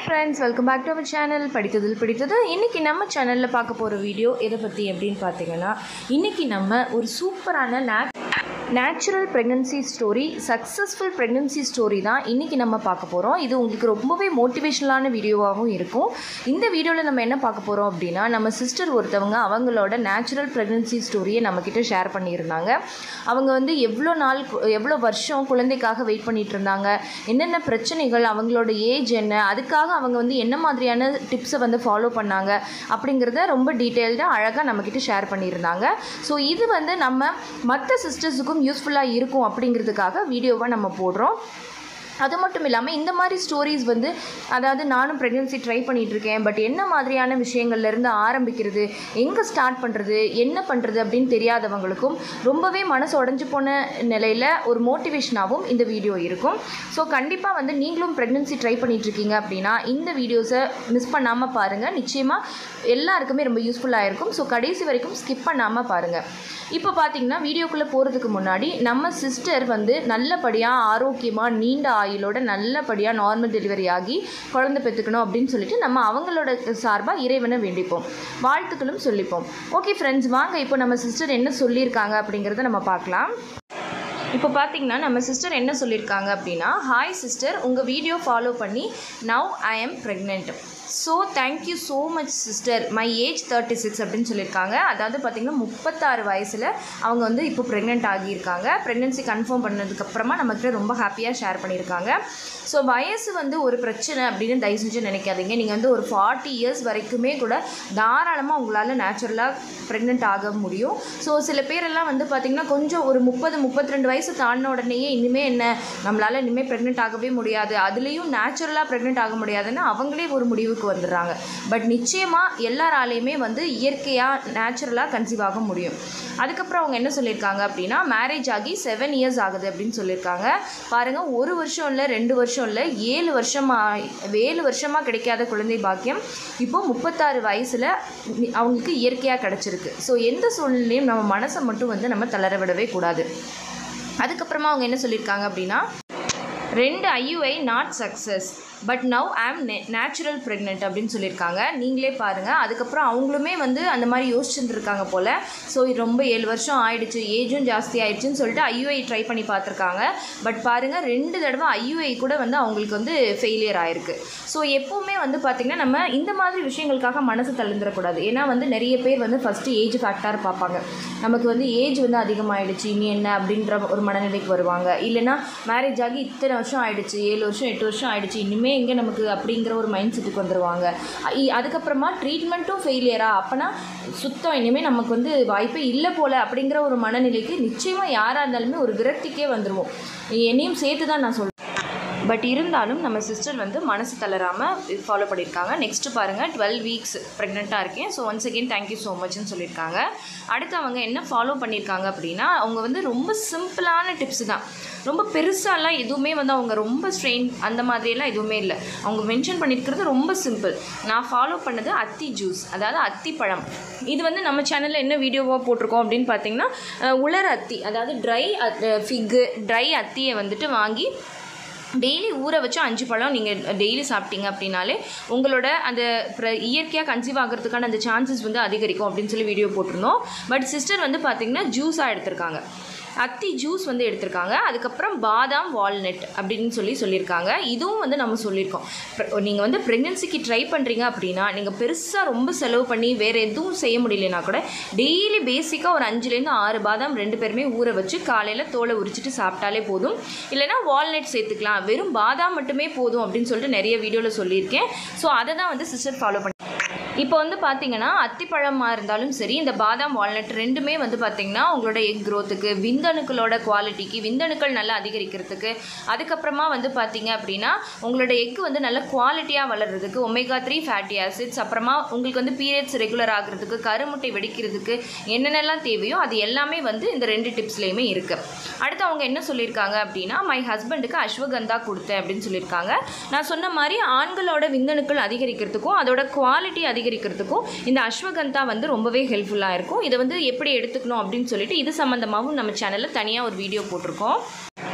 friends welcome back to our channel படித்ததில் பிடித்தது இன்றைக்கி நம்ம சேனலில் பார்க்க போகிற வீடியோ எதை பற்றி அப்படின்னு பார்த்தீங்கன்னா இன்றைக்கி நம்ம ஒரு சூப்பரான நே natural pregnancy story successful pregnancy story தான் இன்றைக்கி நம்ம பார்க்க போகிறோம் இது உங்களுக்கு ரொம்பவே மோட்டிவேஷனலான வீடியோவாகவும் இருக்கும் இந்த வீடியோவில் நம்ம என்ன பார்க்க போகிறோம் அப்படின்னா நம்ம சிஸ்டர் ஒருத்தவங்க அவங்களோட நேச்சுரல் ப்ரெக்னன்சி ஸ்டோரியை நம்மக்கிட்ட ஷேர் பண்ணியிருந்தாங்க அவங்க வந்து எவ்வளோ நாள் கு- எவ்வளோ வருஷம் குழந்தைக்காக வெயிட் பண்ணிட்டு இருந்தாங்க என்னென்ன பிரச்சனைகள் அவங்களோட ஏஜ் என்ன அதுக்காக அவங்க வந்து என்ன மாதிரியான டிப்ஸை வந்து ஃபாலோ பண்ணாங்க அப்படிங்கிறத ரொம்ப டீட்டெயில்டாக அழகாக நம்மக்கிட்ட ஷேர் பண்ணியிருந்தாங்க ஸோ இது வந்து நம்ம மற்ற சிஸ்டர்ஸுக்கும் யூஸ்ஃபுல்லாக இருக்கும் அப்படிங்கிறதுக்காக வீடியோவை நம்ம போடுறோம் அது மட்டும் இல்லாமல் இந்த மாதிரி ஸ்டோரிஸ் வந்து அதாவது நானும் ப்ரெக்னென்சி ட்ரை பண்ணிட்டு இருக்கேன் பட் என்ன மாதிரியான விஷயங்கள்ல இருந்து ஆரம்பிக்கிறது எங்கே ஸ்டார்ட் பண்ணுறது என்ன பண்ணுறது அப்படின்னு தெரியாதவங்களுக்கும் ரொம்பவே மனசு உடஞ்சி போன நிலையில் ஒரு மோட்டிவேஷனாகவும் இந்த வீடியோ இருக்கும் ஸோ கண்டிப்பாக வந்து நீங்களும் ப்ரெக்னென்சி ட்ரை பண்ணிட்டு இருக்கீங்க அப்படின்னா இந்த வீடியோஸை மிஸ் பண்ணாமல் பாருங்கள் நிச்சயமாக எல்லாருக்குமே ரொம்ப யூஸ்ஃபுல்லாக இருக்கும் ஸோ கடைசி வரைக்கும் ஸ்கிப் பண்ணாமல் பாருங்கள் இப்போ பார்த்தீங்கன்னா வீடியோக்குள்ளே போகிறதுக்கு முன்னாடி நம்ம சிஸ்டர் வந்து நல்லபடியாக ஆரோக்கியமாக நீண்ட ஆயுளோட நல்லபடியாக நார்மல் டெலிவரி ஆகி குழந்தை பெற்றுக்கணும் அப்படின்னு சொல்லிட்டு நம்ம அவங்களோட சார்பாக இறைவனை வேண்டிப்போம் வாழ்த்துக்களும் சொல்லிப்போம் ஓகே ஃப்ரெண்ட்ஸ் வாங்க இப்போ நம்ம சிஸ்டர் என்ன சொல்லியிருக்காங்க அப்படிங்கிறத நம்ம பார்க்கலாம் இப்போ பார்த்தீங்கன்னா நம்ம சிஸ்டர் என்ன சொல்லியிருக்காங்க அப்படின்னா ஹாய் சிஸ்டர் உங்கள் வீடியோ ஃபாலோ பண்ணி now I am pregnant so thank you so much sister my age thirty six அப்படின்னு சொல்லியிருக்காங்க அதாவது பார்த்திங்கன்னா முப்பத்தாறு வயசில் அவங்க வந்து இப்போ ப்ரெக்னென்ட் ஆகியிருக்காங்க ப்ரெக்னென்சி கன்ஃபார்ம் பண்ணதுக்கப்புறமா நம்மக்கிட்ட ரொம்ப ஹாப்பியாக ஷேர் பண்ணியிருக்காங்க ஸோ வயசு வந்து ஒரு பிரச்சனை அப்படின்னு தயவு செஞ்சு நினைக்காதீங்க நீங்கள் வந்து ஒரு ஃபார்ட்டி இயர்ஸ் வரைக்குமே கூட தாராளமாக உங்களால் நேச்சுரலாக ப்ரெக்னென்ட் ஆக முடியும் ஸோ சில பேரெல்லாம் வந்து பார்த்திங்கன்னா கொஞ்சம் ஒரு முப்பது முப்பத்தி ரெண்டு வயசு தாண்டின உடனேயே இனிமேல் என்ன நம்மளால் இனிமேல் ப்ரெக்னென்ட் ஆகவே முடியாது அதுலேயும் நேச்சுரலாக ப்ரெக்னென்ட் ஆக முடியாதுன்னு அவங்களே ஒரு முடிவுக்கு வந்துடுறாங்க பட் நிச்சயமாக எல்லாராலையுமே வந்து இயற்கையாக நேச்சுரலாக கன்சீவ் ஆக முடியும் அதுக்கப்புறம் அவங்க என்ன சொல்லியிருக்காங்க அப்படின்னா மேரேஜ் ஆகி செவன் இயர்ஸ் ஆகுது அப்படின்னு சொல்லியிருக்காங்க பாருங்கள் ஒரு வருஷம் இல்லை ரெண்டு வருஷம் இல்லை ஏழு வருஷமாக ஏழு வருஷமாக கிடைக்காத குழந்தை பாக்கியம் இப்போ முப்பத்தாறு வயசில் அவங்களுக்கு இயற்கையாக கிடச்சிருக்கு ஸோ எந்த சூழ்நிலையும் நம்ம மனசை மட்டும் வந்து நம்ம தளர விடவே கூடாது அதுக்கப்புறமா அவங்க என்ன சொல்லியிருக்காங்க அப்படின்னா ரெண்டு IUI not success but now am natural pregnant அப்படின்னு சொல்லியிருக்காங்க நீங்களே பாருங்கள் அதுக்கப்புறம் அவங்களுமே வந்து அந்த மாதிரி யோசிச்சுருந்துருக்காங்க போல் ஸோ ரொம்ப ஏழு வருஷம் ஆயிடுச்சு ஏஜும் ஜாஸ்தி ஆயிடுச்சுன்னு சொல்லிட்டு ஐயுஐ ட்ரை பண்ணி பார்த்துருக்காங்க பட் பாருங்கள் ரெண்டு தடவை ஐயுஐ கூட வந்து அவங்களுக்கு வந்து ஃபெயிலியர் ஆயிருக்கு ஸோ எப்போவுமே வந்து பார்த்திங்கன்னா நம்ம இந்த மாதிரி விஷயங்களுக்காக மனசு தள்ளுந்துடக்கூடாது ஏன்னா வந்து நிறைய பேர் வந்து ஃபஸ்ட்டு ஏஜ் ஃபேக்டார் பார்ப்பாங்க நமக்கு வந்து ஏஜ் வந்து அதிகமாகிடுச்சு இனி என்ன அப்படின்ற ஒரு மனநிலைக்கு வருவாங்க இல்லைன்னா மேரேஜ் ஆகி இத்தனை வருஷம் ஆயிடுச்சு ஏழு வருஷம் எட்டு வருஷம் ஆயிடுச்சு இனிமேல் எங்கே நமக்கு அப்படிங்கிற ஒரு மைண்ட் செட்டுக்கு வந்துடுவாங்க இ- அதுக்கப்புறமா ட்ரீட்மெண்ட்டும் ஃபெயிலியரா அப்போனா சுத்தம் இனிமேல் நமக்கு வந்து வாய்ப்பே இல்லை போல் அப்படிங்கிற ஒரு மனநிலைக்கு நிச்சயமாக யாராக இருந்தாலுமே ஒரு விரக்திக்கே வந்துடுவோம் என்னையும் சேர்த்து தான் நான் சொல்கிறேன் பட் இருந்தாலும் நம்ம சிஸ்டர் வந்து மனசு தளராமல் ஃபாலோ பண்ணியிருக்காங்க நெக்ஸ்ட்டு பாருங்கள் டுவெல் வீக்ஸ் ப்ரெக்னெண்ட்டாக இருக்கேன் so once again thank you so மச்னு சொல்லியிருக்காங்க அடுத்து அவங்க என்ன ஃபாலோ பண்ணியிருக்காங்க அப்படின்னா அவங்க வந்து ரொம்ப சிம்பிளான டிப்ஸ் தான் ரொம்ப பெருசாலாம் எதுவுமே வந்து அவங்க ரொம்ப ஸ்ட்ரெயின் அந்த மாதிரியெல்லாம் எதுவுமே இல்லை அவங்க மென்ஷன் பண்ணியிருக்கிறது ரொம்ப சிம்பிள் நான் ஃபாலோ பண்ணது அத்தி ஜூஸ் அதாவது அத்தி பழம் இது வந்து நம்ம சேனலில் என்ன வீடியோவாக போட்டிருக்கோம் அப்படின்னு பார்த்தீங்கன்னா அஹ், உலர் அத்தி அதாவது ட்ரை ஃபிக்கு ட்ரை அத்தியை வந்துட்டு வாங்கி டெய்லி ஊற வச்சு அஞ்சு பழம் நீங்கள் டெய்லி சாப்பிட்டீங்க அப்படின்னாலே உங்களோட அந்த பிர- இயற்கையாக கன்சீவ் ஆகிறதுக்கான அந்த சான்சஸ் வந்து அதிகரிக்கும் அப்படின்னு சொல்லி வீடியோ போட்டிருந்தோம் பட் சிஸ்டர் வந்து பார்த்திங்கன்னா ஜூஸாக எடுத்திருக்காங்க அத்தி ஜூஸ் வந்து எடுத்திருக்காங்க அதுக்கப்புறம் பாதாம் வால்நட் அப்படின்னு சொல்லி சொல்லியிருக்காங்க இதுவும் வந்து நம்ம சொல்லியிருக்கோம் நீங்கள் வந்து ப்ரெக்னென்சிக்கு ட்ரை பண்ணுறீங்க அப்படின்னா நீங்கள் பெருசாக ரொம்ப செலவு பண்ணி வேறு எதுவும் செய்ய முடியலனா கூட டெய்லி பேசிக்காக ஒரு அஞ்சுலேருந்து ஆறு பாதாம் ரெண்டு பேருமே ஊற வச்சு காலையில் தோலை உரிச்சிட்டு சாப்பிட்டாலே போதும் இல்லைனா வால்நட் சேர்த்துக்கலாம் வெறும் பாதாம் மட்டுமே போதும் அப்படின்னு சொல்லிட்டு நிறைய வீடியோவில் சொல்லியிருக்கேன் ஸோ அதை தான் வந்து சிஸ்டர் ஃபாலோ பண்ணி இப்போ வந்து பார்த்தீங்கன்னா அத்திப்பழமாக இருந்தாலும் சரி இந்த பாதாம் வால்நட் ரெண்டுமே வந்து பார்த்தீங்கன்னா உங்களோட எக் க்ரோத்துக்கு விந்தணுக்களோட குவாலிட்டிக்கு விந்தணுக்கள் நல்லா அதிகரிக்கிறதுக்கு அதுக்கப்புறமா வந்து பார்த்தீங்க அப்படின்னா உங்களோட எக் வந்து நல்ல குவாலிட்டியாக வளர்கிறதுக்கு ஒமேகா த்ரீ ஃபேட்டி ஆசிட்ஸ் அப்புறமா உங்களுக்கு வந்து பீரியட்ஸ் ரெகுலர் ஆகிறதுக்கு கருமுட்டை வெடிக்கிறதுக்கு என்னென்னலாம் தேவையோ அது எல்லாமே வந்து இந்த ரெண்டு டிப்ஸ்லேயுமே இருக்குது அடுத்து அவங்க என்ன சொல்லியிருக்காங்க அப்படின்னா மை ஹஸ்பண்டுக்கு அஸ்வகந்தா கொடுத்தேன் அப்படின்னு சொல்லியிருக்காங்க நான் சொன்ன மாதிரி ஆண்களோட விந்தணுக்கள் அதிகரிக்கிறதுக்கும் அதோட குவாலிட்டி அதிகரிக்கிறதுக்கும் இந்த அஸ்வகந்தா வந்து ரொம்பவே ஹெல்ப்ஃபுல்லாக இருக்கும் இதை வந்து எப்படி எடுத்துக்கணும் அப்படின்னு சொல்லிட்டு இது சம்மந்தமாகவும் நம்ம சேனலில் தனியாக ஒரு வீடியோ போட்டிருக்கோம்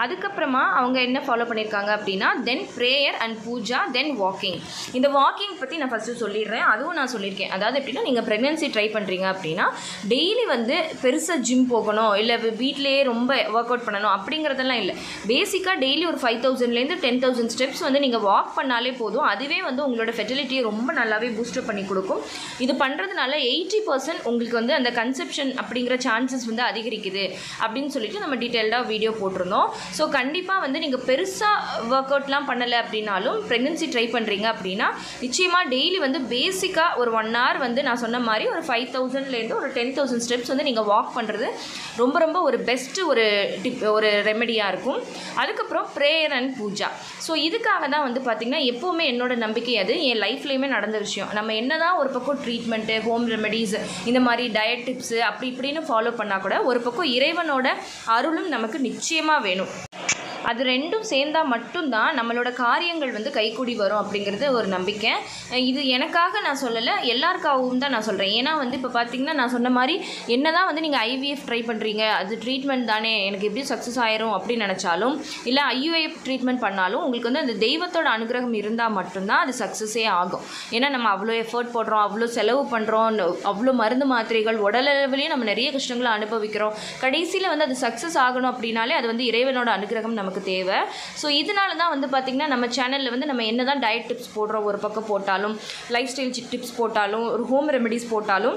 அதுக்கப்புறமா அவங்க என்ன ஃபாலோ பண்ணியிருக்காங்க அப்படின்னா then prayer and puja then walking இந்த வாக்கிங் பற்றி நான் ஃபஸ்ட்டு சொல்லிடுறேன் அதுவும் நான் சொல்லியிருக்கேன் அதாவது எப்படின்னா நீங்கள் ப்ரெக்னென்சி ட்ரை பண்ணுறீங்க அப்படின்னா டெய்லி வந்து பெருசாக ஜிம் போகணும் இல்லை வீட்டிலேயே ரொம்ப ஒர்க் அவுட் பண்ணணும் அப்படிங்கிறதெல்லாம் இல்லை பேசிக்காக டெய்லி ஒரு ஃபைவ் தௌசண்ட்லேருந்து டென் தௌசண்ட் ஸ்டெப்ஸ் வந்து நீங்கள் வாக் பண்ணாலே போதும் அதுவே வந்து உங்களோட ஃபெர்டிலிட்டியை ரொம்ப நல்லாவே பூஸ்டப் பண்ணி கொடுக்கும் இது பண்ணுறதுனால எயிட்டி பர்சன்ட் உங்களுக்கு வந்து அந்த கன்செப்ஷன் அப்படிங்கிற சான்சஸ் வந்து அதிகரிக்குது அப்படின்னு சொல்லிட்டு நம்ம டீட்டெயில்டாக வீடியோ போட்டிருந்தோம் ஸோ கண்டிப்பாக வந்து நீங்கள் பெருசாக ஒர்க் அவுட்லாம் பண்ணலை அப்படின்னாலும் ப்ரெக்னென்சி ட்ரை பண்ணுறீங்க அப்படின்னா நிச்சயமாக டெய்லி வந்து பேசிக்காக ஒரு ஒன் hour வந்து நான் சொன்ன மாதிரி ஒரு ஃபைவ் தௌசண்ட்லேருந்து ஒரு டென் தௌசண்ட் ஸ்டெப்ஸ் வந்து நீங்கள் வாக் பண்ணுறது ரொம்ப ரொம்ப ஒரு பெஸ்ட்டு ஒரு டிப் ஒரு ரெமெடியாக இருக்கும் அதுக்கப்புறம் ப்ரேயர் அண்ட் பூஜா ஸோ இதுக்காக தான் வந்து பார்த்திங்கன்னா எப்போவுமே என்னோட நம்பிக்கை அது என் லைஃப்லேயுமே நடந்த விஷயம் நம்ம என்ன தான் ஒரு பக்கம் ட்ரீட்மெண்ட்டு ஹோம் ரெமெடிஸ் இந்த மாதிரி டயட் டிப்ஸு அப்படி இப்படின்னு ஃபாலோ பண்ணால் கூட ஒரு பக்கம் இறைவனோட அருளும் நமக்கு நிச்சயமாக வேணும் அது ரெண்டும் சேர்ந்தால் மட்டும்தான் நம்மளோட காரியங்கள் வந்து கைக்கூடி வரும் அப்படிங்கிறது ஒரு நம்பிக்கை அஹ் இது எனக்காக நான் சொல்லலை எல்லாருக்காகவும் தான் நான் சொல்கிறேன் ஏன்னா வந்து இப்போ பார்த்தீங்கன்னா நான் சொன்ன மாதிரி என்ன தான் வந்து நீங்கள் ஐவிஎஃப் ட்ரை பண்ணுறீங்க அது ட்ரீட்மெண்ட் தானே எனக்கு எப்படி சக்ஸஸ் ஆயிரும் அப்படின்னு நினச்சாலும் இல்லை ஐயுஐஎஃப் ட்ரீட்மெண்ட் பண்ணாலும் உங்களுக்கு வந்து அந்த தெய்வத்தோட அனுகிரகம் இருந்தால் மட்டும்தான் அது சக்ஸஸே ஆகும் ஏன்னா நம்ம அவ்வளோ எஃபர்ட் போடுறோம் அவ்வளோ செலவு பண்ணுறோம் அவ்வளோ மருந்து மாத்திரைகள் உடலளவிலையும் நம்ம நிறைய கஷ்டங்களை அனுபவிக்கிறோம் கடைசியில் வந்து அது சக்ஸஸ் ஆகணும் அப்படின்னாலே அது வந்து இறைவனோட அனுகிரகம் நமக்கு தேவை ஸோ இதனால தான் வந்து பார்த்திங்கன்னா நம்ம சேனலில் வந்து நம்ம என்ன தான் டயட் டிப்ஸ் போடுறோம் ஒரு பக்கம் போட்டாலும் லைஃப் ஸ்டைல் டிப்ஸ் போட்டாலும் ஒரு ஹோம் ரெமெடிஸ் போட்டாலும்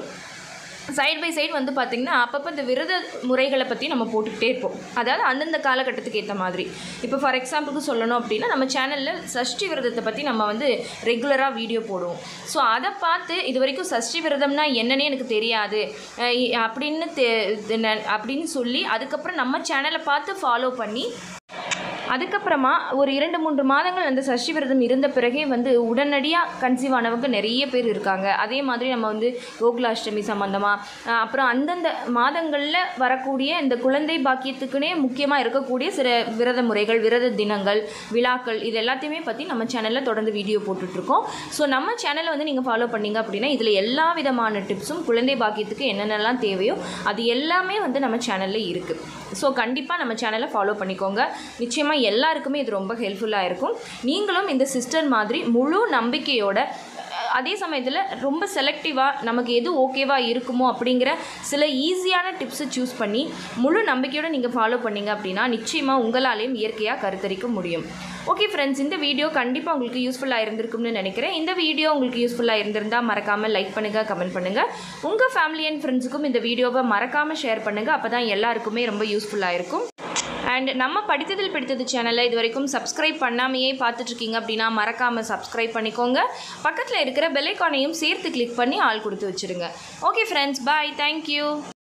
சைடு பை சைடு வந்து பார்த்திங்கன்னா அப்பப்போ இந்த விரத முறைகளை பற்றி நம்ம போட்டுக்கிட்டே இருப்போம் அதாவது அந்தந்த காலகட்டத்துக்கு ஏற்ற மாதிரி இப்போ ஃபார் எக்ஸாம்பிளுக்கு சொல்லணும் அப்படின்னா நம்ம சேனலில் சஷ்டி விரதத்தை பற்றி நம்ம வந்து ரெகுலராக வீடியோ போடுவோம் ஸோ அதை பார்த்து இது வரைக்கும் சஷ்டி விரதம்னா என்னன்னே எனக்கு தெரியாது அஹ் இ- அப்படின்னு தெ- இது ந- அப்படின்னு சொல்லி அதுக்கப்புறம் நம்ம சேனலை பார்த்து ஃபாலோ பண்ணி அதுக்கப்புறமா ஒரு இரண்டு மூன்று மாதங்கள் அந்த சஷ்டி விரதம் இருந்த பிறகே வந்து உடனடியாக கன்சீவ் ஆனவங்க நிறைய பேர் இருக்காங்க அதே மாதிரி நம்ம வந்து கோகுலாஷ்டமி சம்மந்தமாக அப்புறம் அந்தந்த மாதங்களில் வரக்கூடிய இந்த குழந்தை பாக்கியத்துக்குனே முக்கியமாக இருக்கக்கூடிய சில விரத முறைகள் விரத தினங்கள் விழாக்கள் இது எல்லாத்தையுமே பற்றி நம்ம சேனலில் தொடர்ந்து வீடியோ போட்டுட்ருக்கோம் ஸோ நம்ம சேனலை வந்து நீங்கள் ஃபாலோ பண்ணீங்க அப்படின்னா இதில் எல்லா விதமான டிப்ஸும் குழந்தை பாக்கியத்துக்கு என்னென்னலாம் தேவையோ அது எல்லாமே வந்து நம்ம சேனலில் இருக்குது ஸோ கண்டிப்பாக நம்ம சேனலை ஃபாலோ பண்ணிக்கோங்க நிச்சயமாக எல்லாருக்குமே இது ரொம்ப ஹெல்ப்ஃபுல்லாக இருக்கும் நீங்களும் இந்த சிஸ்டர் மாதிரி முழு நம்பிக்கையோட அஹ், அதே சமயத்தில் ரொம்ப செலக்டிவாக நமக்கு எது ஓகேவாக இருக்குமோ அப்படிங்கிற சில ஈஸியான டிப்ஸை சூஸ் பண்ணி முழு நம்பிக்கையோட நீங்கள் ஃபாலோ பண்ணீங்க அப்படின்னா நிச்சயமாக உங்களாலேயும் இயற்கையாக கருத்தரிக்க முடியும் ஓகே ஃப்ரெண்ட்ஸ் இந்த வீடியோ கண்டிப்பாக உங்களுக்கு யூஸ்ஃபுல்லாக இருந்திருக்கும்னு நினைக்கிறேன் இந்த வீடியோ உங்களுக்கு யூஸ்ஃபுல்லாக இருந்திருந்தால் மறக்காமல் லைக் பண்ணுங்கள் கமெண்ட் பண்ணுங்கள் உங்கள் ஃபேமிலி அண்ட் ஃப்ரெண்ட்ஸுக்கும் இந்த வீடியோவை மறக்காமல் ஷேர் பண்ணுங்கள் அப்போ தான் எல்லாருக்குமே ரொம்ப யூஸ்ஃபுல்லாக இருக்கும் அண்ட் நம்ம படித்ததில் பிடித்தது சேனலை இது வரைக்கும் சப்ஸ்கிரைப் பண்ணாமையே பார்த்துட்ருக்கீங்க அப்படின்னா மறக்காமல் சப்ஸ்கிரைப் பண்ணிக்கோங்க பக்கத்தில் இருக்கிற பெல்லைக்கானையும் சேர்த்து கிளிக் பண்ணி ஆள் கொடுத்து வச்சுருங்க ஓகே ஃப்ரெண்ட்ஸ் பாய் தேங்க்யூ